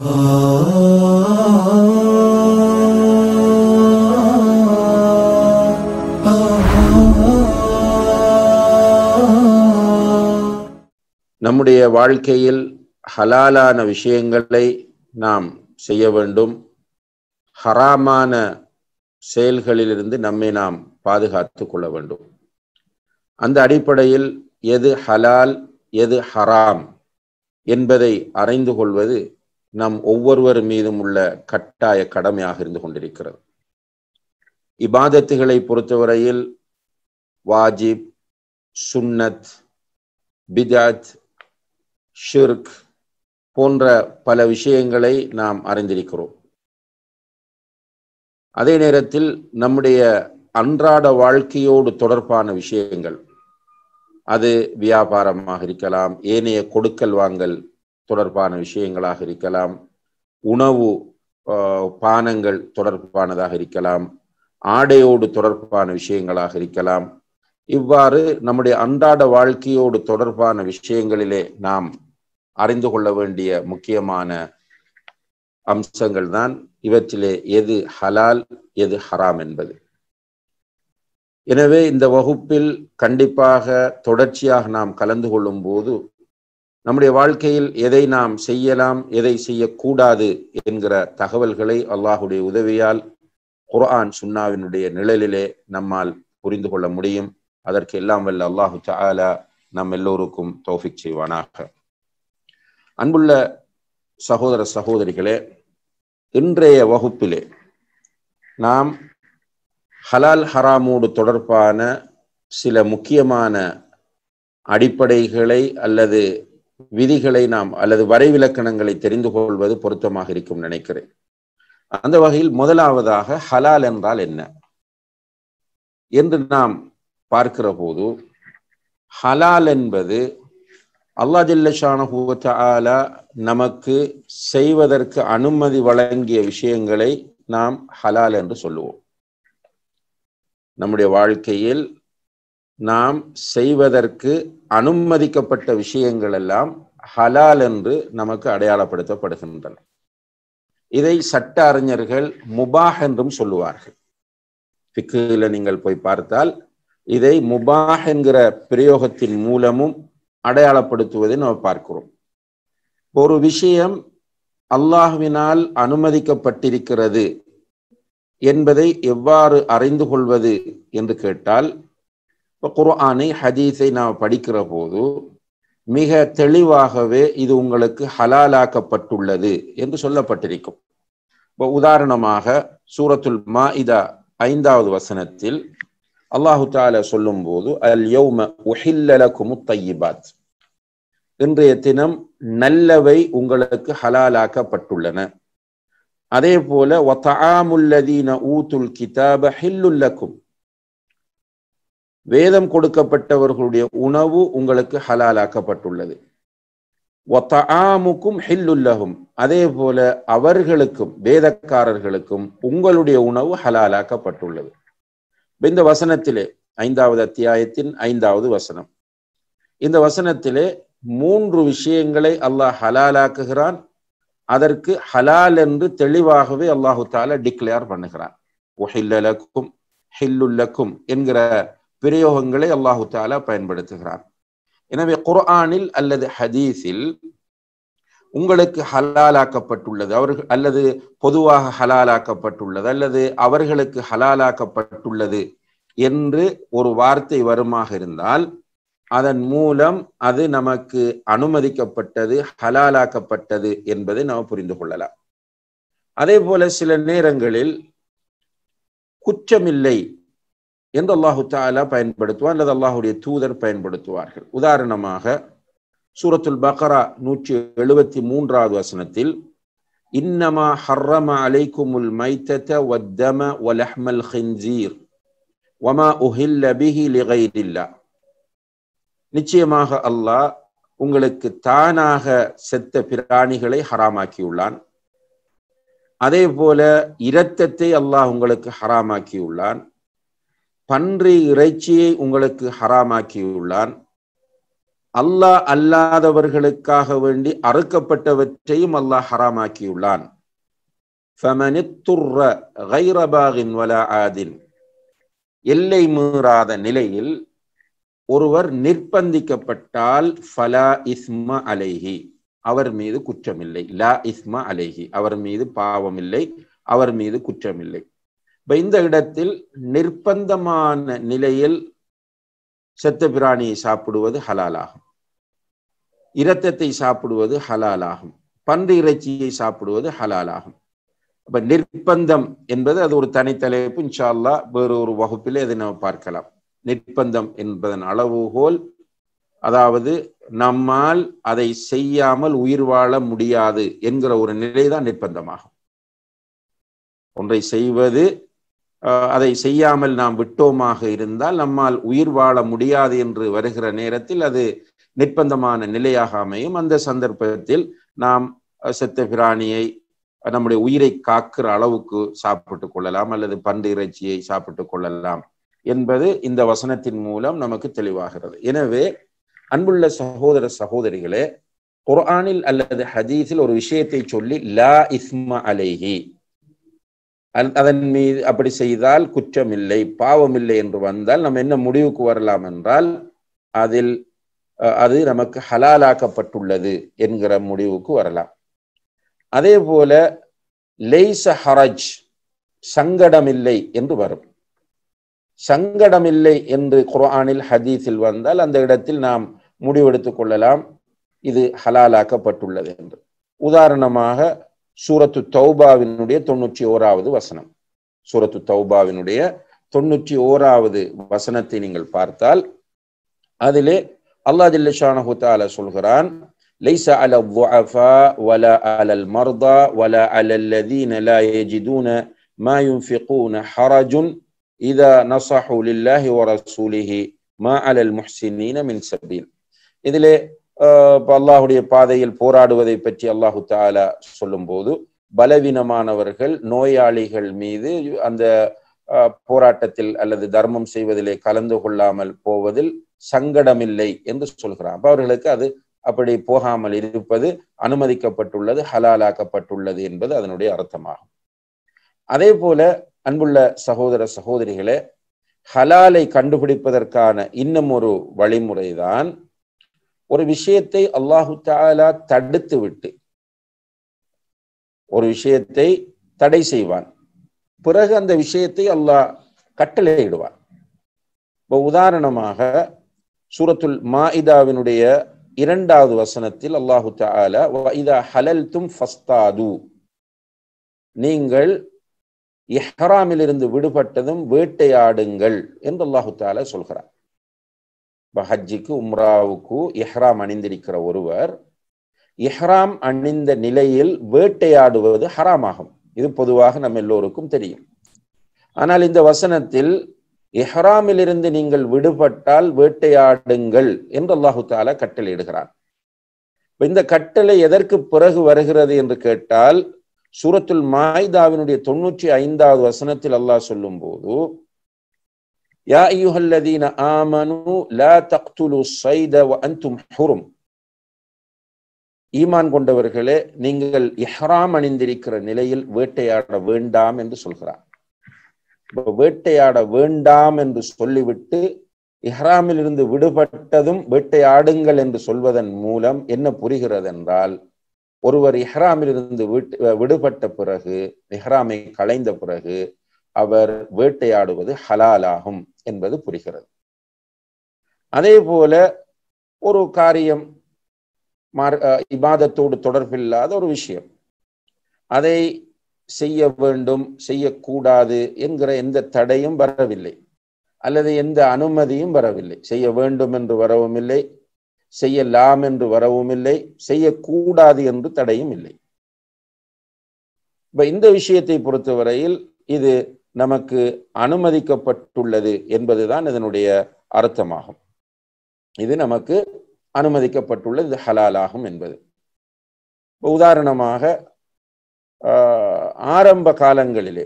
நம்முடைய வாழ்க்கையில் ஹலாலான விஷயங்களை நாம் செய்ய வேண்டும் ஹராமான செயல்களிலிருந்து நம்மை நாம் பாதுகாத்து கொள்ள வேண்டும் அந்த அடிப்படையில் எது ஹலால் எது ஹராம் என்பதை அறிந்து கொள்வது நம் ஒவ்வொருவர் மீதும் உள்ள கட்டாய கடமையாக இருந்து கொண்டிருக்கிறது இபாதத்துகளை பொறுத்தவரையில் வாஜிப் சுன்னத் பிதாத் ஷிர்க் போன்ற பல விஷயங்களை நாம் அறிந்திருக்கிறோம் அதே நேரத்தில் நம்முடைய அன்றாட வாழ்க்கையோடு தொடர்பான விஷயங்கள் அது வியாபாரமாக இருக்கலாம் ஏனைய கொடுக்கல் வாங்கல் தொடர்பான விஷயங்களாக இருக்கலாம் உணவு பானங்கள் தொடர்பானதாக இருக்கலாம் ஆடையோடு தொடர்பான விஷயங்களாக இருக்கலாம் இவ்வாறு நம்முடைய அன்றாட வாழ்க்கையோடு தொடர்பான விஷயங்களிலே நாம் அறிந்து கொள்ள வேண்டிய முக்கியமான அம்சங்கள் தான் இவற்றிலே எது ஹலால் எது ஹராம் என்பது எனவே இந்த வகுப்பில் கண்டிப்பாக தொடர்ச்சியாக நாம் கலந்து கொள்ளும் போது நம்முடைய வாழ்க்கையில் எதை நாம் செய்யலாம் எதை செய்யக்கூடாது என்கிற தகவல்களை அல்லாஹுடைய உதவியால் குர்ஆன் சுன்னாவினுடைய நிழலிலே நம்மால் புரிந்து கொள்ள முடியும் அதற்கு எல்லாம் வல்ல அல்லாஹு தாலா நம் எல்லோருக்கும் தௌஃபிக் செய்வானாக அன்புள்ள சகோதர சகோதரிகளே இன்றைய வகுப்பிலே நாம் ஹலால் ஹராமோடு தொடர்பான சில முக்கியமான அடிப்படைகளை அல்லது விதிகளை நாம் அல்லது வரைவிலக்கணங்களை தெரிந்து கொள்வது பொருத்தமாக இருக்கும் நினைக்கிறேன் அந்த வகையில் முதலாவதாக ஹலால் என்றால் என்ன என்று நாம் பார்க்கிற போது ஹலால் என்பது அல்லா ஜில்லஷானஹூல நமக்கு செய்வதற்கு அனுமதி வழங்கிய விஷயங்களை நாம் ஹலால் என்று சொல்லுவோம் நம்முடைய வாழ்க்கையில் நாம் செய்வதற்கு அனுமதிக்கப்பட்ட விஷயங்கள் எல்லாம் ஹலால் என்று நமக்கு அடையாளப்படுத்தப்படுகின்றன இதை சட்ட அறிஞர்கள் முபாஹ் என்றும் சொல்லுவார்கள் பிக்குல நீங்கள் போய் பார்த்தால் இதை முபாஹ் என்கிற பிரயோகத்தின் மூலமும் அடையாளப்படுத்துவதை நாம் பார்க்கிறோம் ஒரு விஷயம் அல்லாஹுவினால் அனுமதிக்கப்பட்டிருக்கிறது என்பதை எவ்வாறு அறிந்து கொள்வது என்று கேட்டால் குர்ஆனை ஹதீஸை நாம் படிக்கிற போது மிக தெளிவாகவே இது உங்களுக்கு ஹலாலாக்கப்பட்டுள்ளது என்று சொல்லப்பட்டிருக்கும் இப்போ உதாரணமாக சூரத்துல் மா இதா ஐந்தாவது வசனத்தில் அல்லாஹு தால சொல்லும் போது அல் யௌம உஹில்லலகுமு தையிபாத் இன்றைய தினம் நல்லவை உங்களுக்கு ஹலாலாக்கப்பட்டுள்ளன அதே போல ஒத்தாமுல்லதீன ஊத்துல் கிதாப ஹில்லுல்லக்கும் வேதம் கொடுக்கப்பட்டவர்களுடைய உணவு உங்களுக்கு ஹலாலாக்கப்பட்டுள்ளது ஒத்தாமுக்கும் ஹில்லுல்லகும் அதே போல அவர்களுக்கும் வேதக்காரர்களுக்கும் உங்களுடைய உணவு ஹலாலாக்கப்பட்டுள்ளது இந்த வசனத்திலே ஐந்தாவது அத்தியாயத்தின் ஐந்தாவது வசனம் இந்த வசனத்திலே மூன்று விஷயங்களை அல்லாஹ் ஹலாலாக்குகிறான் அதற்கு ஹலால் என்று தெளிவாகவே அல்லாஹு தாலா டிக்ளேர் பண்ணுகிறான் ஒஹில்லலக்கும் ஹில்லுல்லக்கும் என்கிற பிரயோகங்களை அல்லாஹு தாலா பயன்படுத்துகிறான் எனவே குர்ஆனில் அல்லது ஹதீஸில் உங்களுக்கு ஹலாலாக்கப்பட்டுள்ளது அவர்கள் அல்லது பொதுவாக ஹலாலாக்கப்பட்டுள்ளது அல்லது அவர்களுக்கு ஹலாலாக்கப்பட்டுள்ளது என்று ஒரு வார்த்தை வருமாக இருந்தால் அதன் மூலம் அது நமக்கு அனுமதிக்கப்பட்டது ஹலாலாக்கப்பட்டது என்பதை நாம் புரிந்து கொள்ளலாம் அதே போல சில நேரங்களில் குற்றமில்லை என்று அல்லாஹு தாலா பயன்படுத்துவார் அல்லது அல்லாஹுடைய தூதர் பயன்படுத்துவார்கள் உதாரணமாக சூரத்துல் பக்ரா நூற்றி எழுபத்தி மூன்றாவது வசனத்தில் இன்னமா ஹர்ரம அலைக்குமுல் மைத்தத வத்தம வலஹ்மல் ஹின்சீர் வமா உஹில்ல பிஹி லிகைரில்லா நிச்சயமாக அல்லாஹ் உங்களுக்கு தானாக செத்த பிராணிகளை ஹராமாக்கியுள்ளான் அதே போல இரத்தத்தை அல்லாஹ் உங்களுக்கு ஹராமாக்கியுள்ளான் பன்றி இறைச்சியை உங்களுக்கு ஹராமாக்கியுள்ளான் அல்லாஹ் அல்லாதவர்களுக்காக வேண்டி அறுக்கப்பட்டவற்றையும் அல்லாஹ் ஹராமாக்கியுள்ளான் எல்லை மீறாத நிலையில் ஒருவர் நிர்பந்திக்கப்பட்டால் ஃபலா இஸ்ம அலைஹி அவர் மீது குற்றமில்லை லா இஸ்ம அலைஹி அவர் மீது பாவமில்லை அவர் மீது குற்றமில்லை இப்ப இந்த இடத்தில் நிர்பந்தமான நிலையில் செத்த பிராணியை சாப்பிடுவது ஹலாலாகும் இரத்தத்தை சாப்பிடுவது ஹலாலாகும் பன்றி இறைச்சியை சாப்பிடுவது ஹலாலாகும் அப்ப நிர்பந்தம் என்பது அது ஒரு தனித்தலைப்பு இன்ஷா அல்லா வேறு ஒரு வகுப்பில் அதை நம்ம பார்க்கலாம் நிர்பந்தம் என்பதன் அளவுகோல் அதாவது நம்மால் அதை செய்யாமல் உயிர் வாழ முடியாது என்கிற ஒரு நிலைதான் நிர்பந்தமாகும் ஒன்றை செய்வது அதை செய்யாமல் நாம் விட்டோமாக இருந்தால் நம்மால் உயிர் வாழ முடியாது என்று வருகிற நேரத்தில் அது நிர்பந்தமான நிலையாக அமையும் அந்த சந்தர்ப்பத்தில் நாம் செத்த பிராணியை நம்முடைய உயிரை காக்கிற அளவுக்கு சாப்பிட்டு கொள்ளலாம் அல்லது பன்று இறைச்சியை சாப்பிட்டு கொள்ளலாம் என்பது இந்த வசனத்தின் மூலம் நமக்கு தெளிவாகிறது எனவே அன்புள்ள சகோதர சகோதரிகளே குர்ஆனில் அல்லது ஹதீஸில் ஒரு விஷயத்தை சொல்லி லா இஸ்மா அலைஹி அதன் மீது அப்படி செய்தால் குற்றமில்லை பாவமில்லை என்று வந்தால் நம்ம என்ன முடிவுக்கு வரலாம் என்றால் அதில் அது நமக்கு ஹலாலாக்கப்பட்டுள்ளது என்கிற முடிவுக்கு வரலாம் அதே போல லெய்ச ஹரஜ் சங்கடமில்லை என்று வரும் சங்கடமில்லை என்று குர்ஆனில் ஹதீஸில் வந்தால் அந்த இடத்தில் நாம் முடிவெடுத்துக் கொள்ளலாம் இது ஹலாலாக்கப்பட்டுள்ளது என்று உதாரணமாக சூரத்து தௌபாவினுடைய தொண்ணூற்றி ஓராவது வசனம் சூரத்து தௌபாவினுடைய தொண்ணூற்றி ஓராவது வசனத்தை நீங்கள் பார்த்தால் அதிலே அல்லாஹ் ஜில்லஷானஹு தாலா சொல்கிறான் ليس على الضعفاء ولا على المرضى ولا على الذين لا يجدون ما ينفقون حرج إذا نصحوا لله ورسوله ما على المحسنين من سبيل இதிலே இப்போ அல்லாஹுடைய பாதையில் போராடுவதை பற்றி அல்லாஹு தாலா சொல்லும் போது பலவீனமானவர்கள் நோயாளிகள் மீது அந்த போராட்டத்தில் அல்லது தர்மம் செய்வதிலே கலந்து கொள்ளாமல் போவதில் சங்கடமில்லை என்று சொல்கிறான் அப்ப அவர்களுக்கு அது அப்படி போகாமல் இருப்பது அனுமதிக்கப்பட்டுள்ளது ஹலாலாக்கப்பட்டுள்ளது என்பது அதனுடைய அர்த்தமாகும் அதே போல அன்புள்ள சகோதர சகோதரிகளே ஹலாலை கண்டுபிடிப்பதற்கான இன்னும் ஒரு வழிமுறைதான் ஒரு விஷயத்தை அல்லாஹு தாலா தடுத்து விட்டு ஒரு விஷயத்தை தடை செய்வான் பிறகு அந்த விஷயத்தை அல்லாஹ் கட்டளையிடுவான் இப்போ உதாரணமாக சூரத்துல் மாஇதாவினுடைய இரண்டாவது வசனத்தில் அல்லாஹு தாலா இதா ஹலல் தும் ஃபஸ்தாது நீங்கள் இஹ்ராமிலிருந்து விடுபட்டதும் வேட்டையாடுங்கள் என்று அல்லாஹு தாலா சொல்கிறார் இப்போ ஹஜ்ஜிக்கு உம்ராவுக்கு இஹ்ராம் அணிந்திருக்கிற ஒருவர் இஹ்ராம் அணிந்த நிலையில் வேட்டையாடுவது ஹராமாகும் இது பொதுவாக நம்ம எல்லோருக்கும் தெரியும் ஆனால் இந்த வசனத்தில் இஹ்ராமிலிருந்து நீங்கள் விடுபட்டால் வேட்டையாடுங்கள் என்று அல்லாஹு தாலா கட்டளையிடுகிறான் இந்த கட்டளை எதற்கு பிறகு வருகிறது என்று கேட்டால் சூரத்துல் மாய்தாவினுடைய தொண்ணூற்றி ஐந்தாவது வசனத்தில் அல்லாஹ் சொல்லும் போது யா ஐயுஹல்லதீன ஆமனு லா தக்துலு சைத வ அன்தும் ஹுரும் ஈமான் கொண்டவர்களே நீங்கள் இஹ்ராம் அணிந்திருக்கிற நிலையில் வேட்டையாட வேண்டாம் என்று சொல்கிறார் வேட்டையாட வேண்டாம் என்று சொல்லிவிட்டு இஹ்ராமில் இருந்து விடுபட்டதும் வேட்டையாடுங்கள் என்று சொல்வதன் மூலம் என்ன புரிகிறது என்றால் ஒருவர் இஹ்ராமில் இருந்து விடுபட்ட பிறகு இஹ்ராமை களைந்த பிறகு அவர் வேட்டையாடுவது ஹலாலாகும் என்பது புரிகிறது அதே போல ஒரு காரியம் இபாதத்தோடு தொடர்பில்லாத ஒரு விஷயம் அதை செய்ய வேண்டும் செய்யக்கூடாது என்கிற எந்த தடையும் வரவில்லை அல்லது எந்த அனுமதியும் வரவில்லை செய்ய வேண்டும் என்று வரவும் இல்லை செய்யலாம் என்று வரவும் இல்லை செய்யக்கூடாது என்று தடையும் இல்லை இப்ப இந்த விஷயத்தை பொறுத்தவரையில் இது நமக்கு அனுமதிக்கப்பட்டுள்ளது என்பதுதான் இதனுடைய அர்த்தமாகும் இது நமக்கு அனுமதிக்கப்பட்டுள்ளது இது ஹலாலாகும் என்பது உதாரணமாக ஆரம்ப காலங்களிலே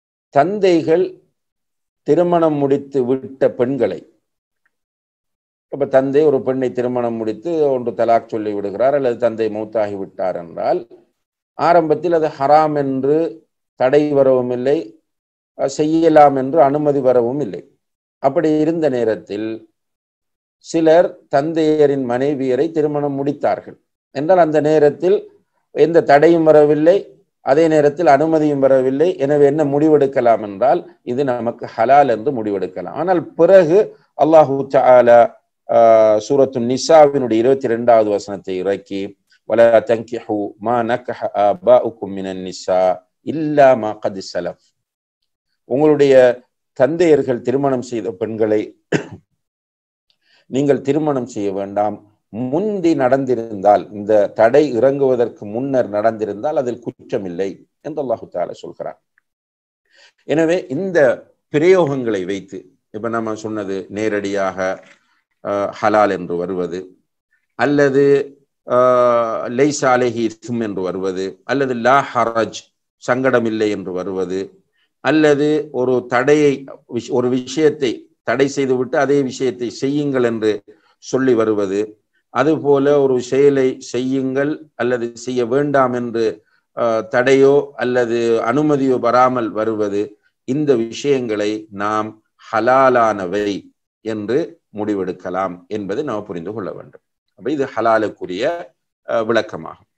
தந்தைகள் திருமணம் முடித்து விட்ட பெண்களை இப்ப தந்தை ஒரு பெண்ணை திருமணம் முடித்து ஒன்று தலாக் சொல்லி விடுகிறார் அல்லது தந்தை மூத்தாகி விட்டார் என்றால் ஆரம்பத்தில் அது ஹராம் என்று தடை வரவும் இல்லை செய்யலாம் என்று அனுமதி வரவும் இல்லை அப்படி இருந்த நேரத்தில் சிலர் தந்தையரின் மனைவியரை திருமணம் முடித்தார்கள் என்றால் அந்த நேரத்தில் எந்த தடையும் வரவில்லை அதே நேரத்தில் அனுமதியும் வரவில்லை எனவே என்ன முடிவெடுக்கலாம் என்றால் இது நமக்கு ஹலால் என்று முடிவெடுக்கலாம் ஆனால் பிறகு அல்லாஹூ தாலா சூரத்து நிசாவினுடைய இருபத்தி இரண்டாவது வசனத்தை இறக்கி வல தங்கிஹு மா நக்கஹ ஆபாஉக்கும் மினன் நிசா இல்லா மா கது சலஃப் உங்களுடைய தந்தையர்கள் திருமணம் செய்த பெண்களை நீங்கள் திருமணம் செய்ய வேண்டாம் முந்தி நடந்திருந்தால் இந்த தடை இறங்குவதற்கு முன்னர் நடந்திருந்தால் அதில் குற்றமில்லை என்று அல்லாஹு தாலா சொல்கிறார் எனவே இந்த பிரயோகங்களை வைத்து இப்ப நம்ம சொன்னது நேரடியாக ஹலால் என்று வருவது அல்லது லைஸ் அலஹி இஸ்ம் என்று வருவது அல்லது லா ஹரஜ் சங்கடமில்லை என்று வருவது அல்லது ஒரு தடையை ஒரு விஷயத்தை தடை செய்துவிட்டு அதே விஷயத்தை செய்யுங்கள் என்று சொல்லி வருவது அதுபோல ஒரு செயலை செய்யுங்கள் அல்லது செய்ய வேண்டாம் என்று தடையோ அல்லது அனுமதியோ வராமல் வருவது இந்த விஷயங்களை நாம் ஹலாலானவை என்று முடிவெடுக்கலாம் என்பதை நாம் புரிந்து கொள்ள வேண்டும் அப்ப இது ஹலாலுக்குரிய விளக்கமாகும்